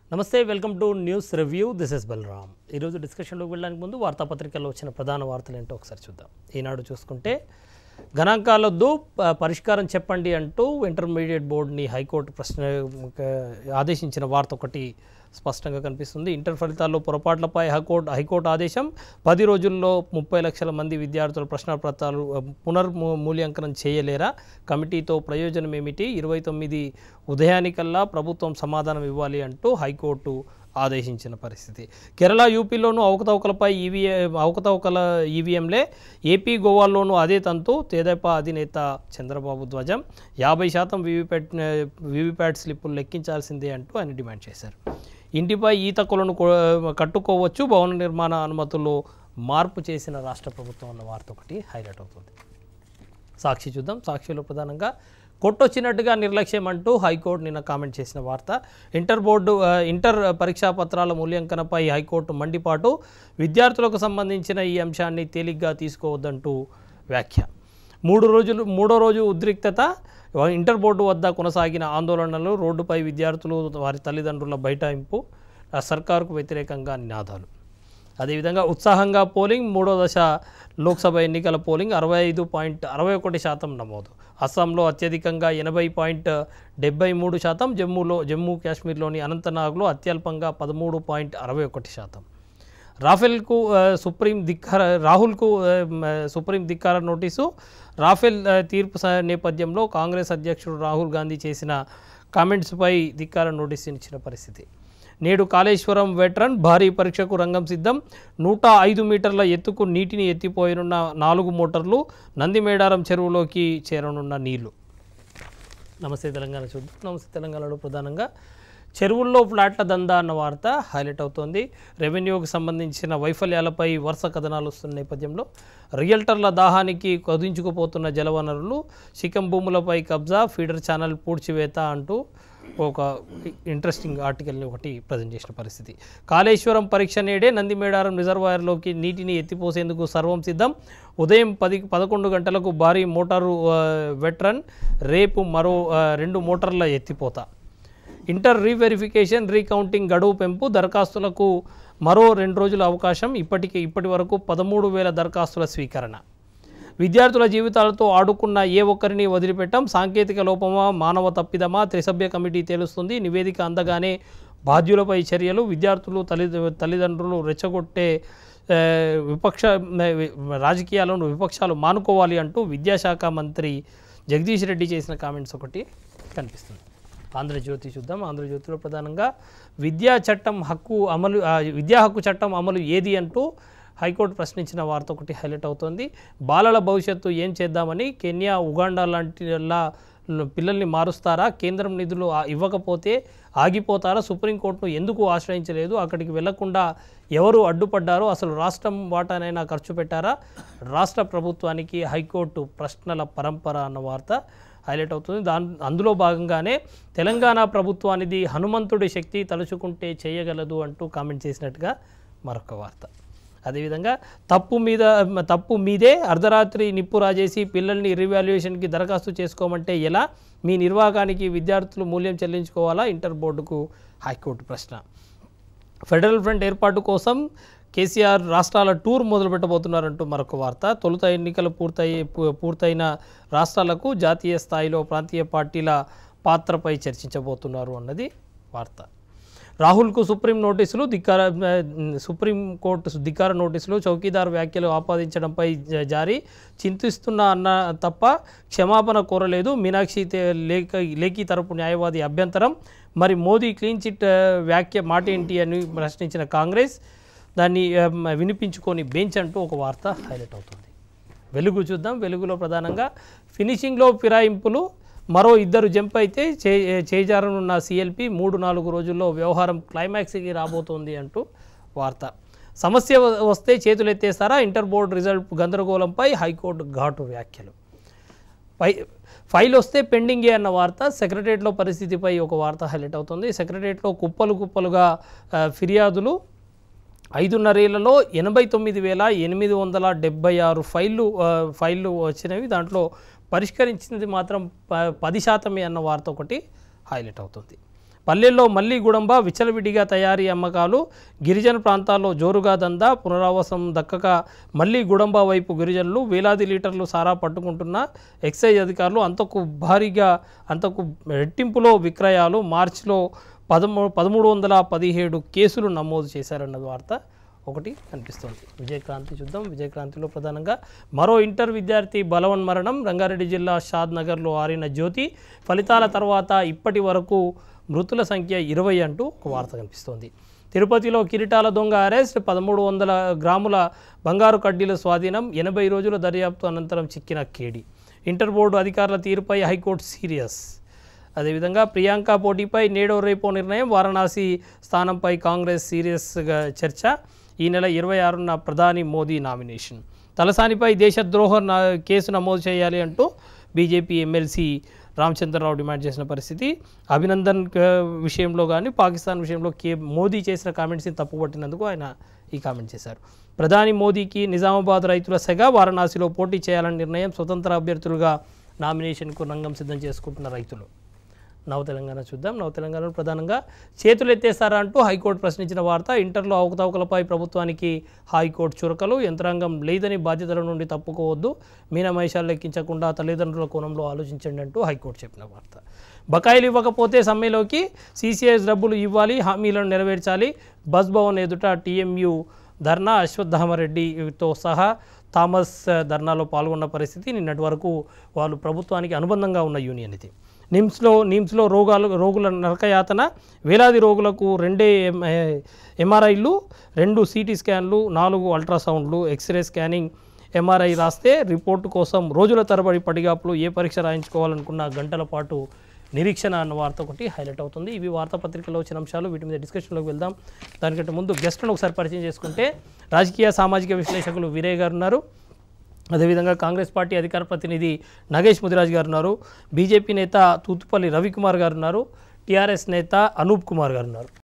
నమస్తే welcome to news review this is Balaram ఈరోజు డిస్కషన్లోకి వెళ్ళడానికి ముందు వార్తాపత్రికల్లో వచ్చిన ప్రధాన వార్తలు ఏంటో ఒకసారి చూద్దాం ఈనాడు చూసుకుంటే గణాంకాలొద్దు ప- పరిష్కారం చెప్పండి అంటూ ఇంటర్మీడియట్ బోర్డుని హైకోర్టు ప్రశ్న ఆదేశించిన వార్త ఒకటి స్పష్టంగా కనిపిస్తుంది ఇంటర్ ఫలితాల్లో పొరపాట్లపై హైకోర్టు హైకోర్టు ఆదేశం పది రోజుల్లో ముప్పై లక్షల మంది విద్యార్థుల ప్రశ్నపత్రాలు పునర్మూ మూల్యాంకనం చేయలేరా కమిటీతో ప్రయోజనం ఏమిటి ఇరవై తొమ్మిది ఉదయానికల్లా ప్రభుత్వం సమాధానం ఇవ్వాలి అంటూ హైకోర్టు ఆదేశించిన పరిస్థితి కేరళ యూపీలోనూ అవకతవకలపై ఈవీఎం అవకతవకల ఈవీఎంలే ఏపీ గోవాల్లోనూ అదే తంతు తెదేపా అధినేత చంద్రబాబు ధ్వజం యాభై శాతం వీవీప్యాట్ వీవీప్యాట్ స్లిప్పులు లెక్కించాల్సిందే అంటూ ఆయన డిమాండ్ చేశారు ఇంటిపై ఈత కొలను కో- కట్టుకోవచ్చు భవన నిర్మాణ అనుమతుల్లో మార్పు చేసిన రాష్ట్ర ప్రభుత్వం అన్న వార్త ఒకటి హైలైట్ అవుతుంది సాక్షి చూద్దాం సాక్షిలో ప్రధానంగా కొట్టొచ్చినట్టుగా నిర్లక్ష్యం అంటూ హైకోర్టు నిన్న కామెంట్ చేసిన వార్త ఇంటర్ బోర్డు ఆ, ఇంటర్ పరీక్షా పత్రాల మూల్యాంకనపై హైకోర్టు మండిపాటు విద్యార్థులకు సంబంధించిన ఈ అంశాన్ని తేలిగ్గా తీసుకోవద్దంటూ వ్యాఖ్య మూడు రోజులు మూడో రోజు ఉద్రిక్తత ఇంటర్ బోర్డు వద్ద కొనసాగిన ఆందోళనలు రోడ్డుపై విద్యార్థులు వారి తల్లిదండ్రుల బైఠాయింపు ఆ సర్కారుకు వ్యతిరేకంగా నినాదాలు అదేవిధంగా ఉత్సాహంగా పోలింగ్ మూడో దశ లోక్సభ ఎన్నికల పోలింగ్ అరవై ఐదు పాయింట్ అరవై ఒకటి శాతం నమోదు అస్సాంలో అత్యధికంగా ఎనభై పాయింట్ డెబ్బై మూడు శాతం జమ్మూలో జమ్మూ కాశ్మీర్లోని అనంతనాగ్లో అత్యల్పంగా పదమూడు పాయింట్ అరవై ఒకటి శాతం రాఫెల్కు ఆ, సుప్రీం ధిక్కార రాహుల్కు ఆ, మ, సుప్రీం ధిక్కార నోటీసు రాఫెల్ ఆ, తీర్పు స- నేపథ్యంలో కాంగ్రెస్ అధ్యక్షుడు రాహుల్ గాంధీ చేసిన కామెంట్స్పై ధిక్కార నోటీసు ఇచ్చిన పరిస్థితి నేడు కాళేశ్వరం వెటరన్ భారీ పరీక్షకు రంగం సిద్ధం నూట ఐదు మీటర్ల ఎత్తుకు నీటిని ఎత్తిపోయనున్న నాలుగు మోటార్లు నందిమేడారం చెరువులోకి చేరనున్న నీళ్లు నమస్తే తెలంగాణ చూద్దాం నమస్తే తెలంగాణలో ప్రధానంగా చెరువుల్లో ఫ్లాట్ల దందా అన్న వార్త హైలైట్ అవుతోంది రెవెన్యూకి సంబంధించిన వైఫల్యాలపై వరుస కథనాలు వస్తున్న నేపథ్యంలో రియల్టర్ల దాహానికి కదించుకుపోతున్న జలవనరులు శిఖం భూములపై కబ్జా ఫీడర్ ఛానల్ పూడ్చివేత అంటూ ఒక ఇంట్రెస్టింగ్ ఆర్టికల్ని ఒకటి ప్రజెంట్ చేసిన పరిస్థితి కాళేశ్వరం పరీక్ష నేడే నందిమేడారం రిజర్వాయర్లోకి నీటిని ఎత్తిపోసేందుకు సర్వం సిద్ధం ఉదయం పది పదకొండు గంటలకు భారీ మోటారు ఆ, వెట్రన్ రేపు మరో ఆ, రెండు మోటార్ల ఎత్తిపోత ఇంటర్ రీవెరిఫికేషన్ రీకౌంటింగ్ గడువు పెంపు దరఖాస్తులకు మరో రెండు రోజుల అవకాశం ఇప్పటికి ఇప్పటి వరకు పదమూడు వేల దరఖాస్తుల స్వీకరణ విద్యార్థుల జీవితాలతో ఆడుకున్న ఏ ఒక్కరిని వదిలిపెట్టం సాంకేతిక లోపమా మానవ తప్పిదమా త్రిసభ్య కమిటీ తేలుస్తుంది నివేదిక అందగానే బాధ్యులపై చర్యలు విద్యార్థులు తల్లి తల్లిదండ్రులు రెచ్చగొట్టే ఆ, విపక్ష రాజకీయాలను విపక్షాలు మానుకోవాలి అంటూ విద్యాశాఖ మంత్రి జగదీష్ రెడ్డి చేసిన కామెంట్స్ ఒకటి కనిపిస్తుంది ఆంధ్రజ్యోతి చూద్దాం ఆంధ్రజ్యోతిలో ప్రధానంగా విద్యా చట్టం హక్కు అమలు ఆ, విద్యా హక్కు చట్టం అమలు ఏది అంటూ హైకోర్టు ప్రశ్నించిన వార్త ఒకటి హైలైట్ అవుతోంది బాలల భవిష్యత్తు ఏం చేద్దామని కెన్యా ఉగాండా లాంటి లా పిల్లల్ని మారుస్తారా కేంద్రం నిధులు ఆ- ఇవ్వకపోతే ఆగిపోతారా సుప్రీంకోర్టును ఎందుకు ఆశ్రయించలేదు అక్కడికి వెళ్లకుండా ఎవరు అడ్డుపడ్డారో అసలు రాష్ట్రం వాటానైనా ఖర్చు పెట్టారా రాష్ట్ర ప్రభుత్వానికి హైకోర్టు ప్రశ్నల పరంపర అన్న వార్త హైలైట్ అవుతుంది దాని అందులో భాగంగానే తెలంగాణ ప్రభుత్వానిది హనుమంతుడి శక్తి తలుచుకుంటే చేయగలదు అంటూ కామెంట్ చేసినట్టుగా మరొక వార్త అదేవిధంగా తప్పు మీద తప్పు మీదే అర్ధరాత్రి నిప్పు రాజేసి పిల్లల్ని రివాల్యుయేషన్కి దరఖాస్తు చేసుకోమంటే ఎలా మీ నిర్వాహకానికి విద్యార్థులు మూల్యం చెల్లించుకోవాలా ఇంటర్ బోర్డుకు హైకోర్టు ప్రశ్న ఫెడరల్ ఫ్రంట్ ఏర్పాటు కోసం కేసీఆర్ రాష్ట్రాల టూర్ మొదలు పెట్టబోతున్నారంటూ మరొక వార్త తొలుత ఎన్నికలు పూర్తయి పూ- పూర్తయిన రాష్ట్రాలకు జాతీయ స్థాయిలో ప్రాంతీయ పార్టీల పాత్రపై చర్చించబోతున్నారు అన్నది వార్త రాహుల్కు సుప్రీం నోటీసులు ధిక్కార ఆ, సుప్రీం కోర్టు ధిక్కార నోటీసులు చౌకీదార్ వ్యాఖ్యలు ఆపాదించడంపై జ- జారీ చింతిస్తున్నా అన్న తప్ప క్షమాపణ కోరలేదు మీనాక్షి తే- లేఖ లేఖి తరపు న్యాయవాది అభ్యంతరం మరి మోదీ క్లీన్ చిట్ ఆ, వ్యాఖ్య మాట ఏంటి అని ప్రశ్నించిన కాంగ్రెస్ దాన్ని ఆ, మ- వినిపించుకొని బెంచ్ అంటూ ఒక వార్త హైలైట్ అవుతుంది వెలుగు చూద్దాం వెలుగులో ప్రధానంగా ఫినిషింగ్లో ఫిరాయింపులు మరో ఇద్దరు జంప్ అయితే చే చేజారనున్న సిఎల్పి మూడు నాలుగు రోజుల్లో వ్యవహారం క్లైమాక్స్కి రాబోతోంది అంటూ వార్త సమస్య వ- వస్తే చేతులు ఎత్తేస్తారా ఇంటర్ బోర్డు రిజల్ట్ గందరగోళంపై హైకోర్టు ఘాటు వ్యాఖ్యలు ఫై ఫైల్ వస్తే పెండింగే అన్న వార్త సెక్రటరియట్లో పరిస్థితిపై ఒక వార్త హైలైట్ అవుతుంది సెక్రటరియట్లో కుప్పలు కుప్పలుగా ఆ, ఫిర్యాదులు ఐదున్నరేళ్లలో ఎనభై తొమ్మిది వేల ఎనిమిది వందల డెబ్బై ఆరు ఫైళ్ళు ఆ, ఫైళ్ళు వచ్చినవి దాంట్లో పరిష్కరించినది మాత్రం ప- పది శాతమే అన్న వార్త ఒకటి హైలైట్ అవుతుంది పల్లెల్లో మళ్లీ గుడంబ విచలవిడిగా తయారీ అమ్మకాలు గిరిజన ప్రాంతాల్లో జోరుగా దందా పునరావాసం దక్కక మళ్లీ గుడంబ వైపు గిరిజనులు వేలాది లీటర్లు సారా పట్టుకుంటున్న ఎక్సైజ్ అధికారులు అంతకు భారీగా అంతకు రెట్టింపులో విక్రయాలు మార్చిలో పదమూ పదమూడు వందల పదిహేడు కేసులు నమోదు చేశారన్న వార్త ఒకటి కనిపిస్తోంది విజయక్రాంతి చూద్దాం విజయక్రాంతిలో ప్రధానంగా మరో ఇంటర్ విద్యార్థి బలవన్ మరణం రంగారెడ్డి జిల్లా షాద్ నగర్లో ఆరిన జ్యోతి ఫలితాల తర్వాత ఇప్పటి వరకు మృతుల సంఖ్య ఇరవై అంటూ ఒక వార్త కనిపిస్తోంది తిరుపతిలో కిరీటాల దొంగ అరెస్ట్ పదమూడు వందల గ్రాముల బంగారు కడ్డీల స్వాధీనం ఎనభై రోజుల దర్యాప్తు అనంతరం చిక్కిన కేడి ఇంటర్ బోర్డు అధికారుల తీరుపై హైకోర్టు సీరియస్ అదేవిధంగా ప్రియాంక పోటీపై నేడో రేపో నిర్ణయం వారణాసి స్థానంపై కాంగ్రెస్ సీరియస్గా చర్చ ఈ నెల ఇరవై ఆరున ప్రధాని మోదీ నామినేషన్ తలసానిపై దేశద్రోహ నా- కేసు నమోదు చేయాలి అంటూ బీజేపీ ఎమ్మెల్సీ రామచంద్రరావు డిమాండ్ చేసిన పరిస్థితి అభినందన్ క- విషయంలో కానీ పాకిస్తాన్ విషయంలో కే మోదీ చేసిన కామెంట్స్ని తప్పుపట్టినందుకు ఆయన ఈ కామెంట్ చేశారు ప్రధాని మోదీకి నిజామాబాద్ రైతుల సెగ వారణాసిలో పోటీ చేయాలని నిర్ణయం స్వతంత్ర అభ్యర్థులుగా నామినేషన్కు రంగం సిద్ధం చేసుకుంటున్న రైతులు నవ తెలంగాణ చూద్దాం నవ తెలంగాణలో ప్రధానంగా చేతులు ఎత్తేస్తారా అంటూ హైకోర్టు ప్రశ్నించిన వార్త ఇంటర్లో అవకతవకలపై ప్రభుత్వానికి హైకోర్టు చురకలు యంత్రాంగం లేదని బాధ్యతల నుండి తప్పుకోవద్దు మీనమేషాలు లెక్కించకుండా తల్లిదండ్రుల కోణంలో ఆలోచించండి అంటూ హైకోర్టు చెప్పిన వార్త బకాయిలు ఇవ్వకపోతే సమ్మెలోకి సీసీఐఎస్ డబ్బులు ఇవ్వాలి హామీలను నెరవేర్చాలి బస్ భవన్ ఎదుట టీఎంయు ధర్నా అశ్వత్థామరెడ్డితో సహా థామస్ ధర్నాలో పాల్గొన్న పరిస్థితి నిన్నటి వరకు వాళ్ళు ప్రభుత్వానికి అనుబంధంగా ఉన్న యూనియన్ ఇది నిమ్స్లో నిమ్స్లో రోగాలు రోగుల నరకయాతన వేలాది రోగులకు రెండే ఎం- ఎంఆర్ఐలు రెండు సిటీ స్కాన్లు నాలుగు అల్ట్రాసౌండ్లు ఎక్స్రే స్కానింగ్ ఎంఆర్ఐ రాస్తే రిపోర్టు కోసం రోజుల తరబడి పడిగాపులు ఏ పరీక్ష రాయించుకోవాలనుకున్న గంటల పాటు నిరీక్షణ అన్న వార్త ఒకటి హైలైట్ అవుతుంది ఇవి వార్తాపత్రికలో వచ్చిన అంశాలు వీటి మీద డిస్కషన్లోకి వెళ్దాం దానికంటే ముందు గెస్ట్లను ఒకసారి పరిచయం చేసుకుంటే రాజకీయ సామాజిక విశ్లేషకులు వీరయ్య గారు ఉన్నారు అదేవిధంగా కాంగ్రెస్ పార్టీ అధికార ప్రతినిధి నగేష్ ముదిరాజ్ గారు ఉన్నారు బీజేపీ నేత తూతుపల్లి రవికుమార్ గారు ఉన్నారు టీఆర్ఎస్ నేత అనూప్ కుమార్ గారు ఉన్నారు